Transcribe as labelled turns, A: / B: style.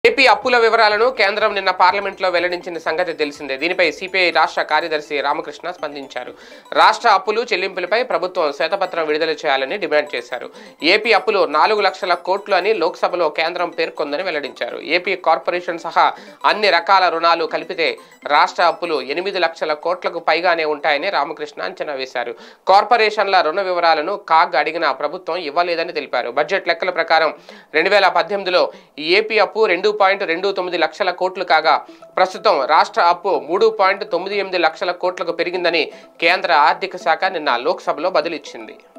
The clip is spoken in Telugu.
A: ఏపీ అప్పుల వివరాలను కేంద్రం నిన్న పార్లమెంట్లో వెల్లడించిన సంగతి తెలిసిందే దీనిపై సిపిఐ రాష్ట్ర కార్యదర్శి రామకృష్ణ స్పందించారు రాష్ట్ర అప్పులు చెల్లింపులపై ప్రభుత్వం శ్వేతపత్రం విడుదల చేయాలని డిమాండ్ చేశారు ఏపీ అప్పులు నాలుగు లక్షల కోట్లు అని లోక్సభలో కేంద్రం పేర్కొందని వెల్లడించారు ఏపీ కార్పొరేషన్ సహా అన్ని రకాల రుణాలు కలిపితే రాష్ట్ర అప్పులు ఎనిమిది లక్షల కోట్లకు పైగానే ఉంటాయని రామకృష్ణ అంచనా వేశారు కార్పొరేషన్ల రుణ వివరాలను కాగ్ అడిగిన ప్రభుత్వం ఇవ్వలేదని తెలిపారు బడ్జెట్ లెక్కల ప్రకారం రెండు వేల పద్దెనిమిదిలో ఏపీ అప్పు రెండు పాయింట్ రెండు తొమ్మిది లక్షల కోట్లు కాగా ప్రస్తుతం రాష్ట్ర అప్పు మూడు పాయింట్ తొమ్మిది ఎనిమిది లక్షల కోట్లకు పెరిగిందని కేంద్ర ఆర్థిక శాఖ నిన్న లోక్సభలో బదిలిచ్చింది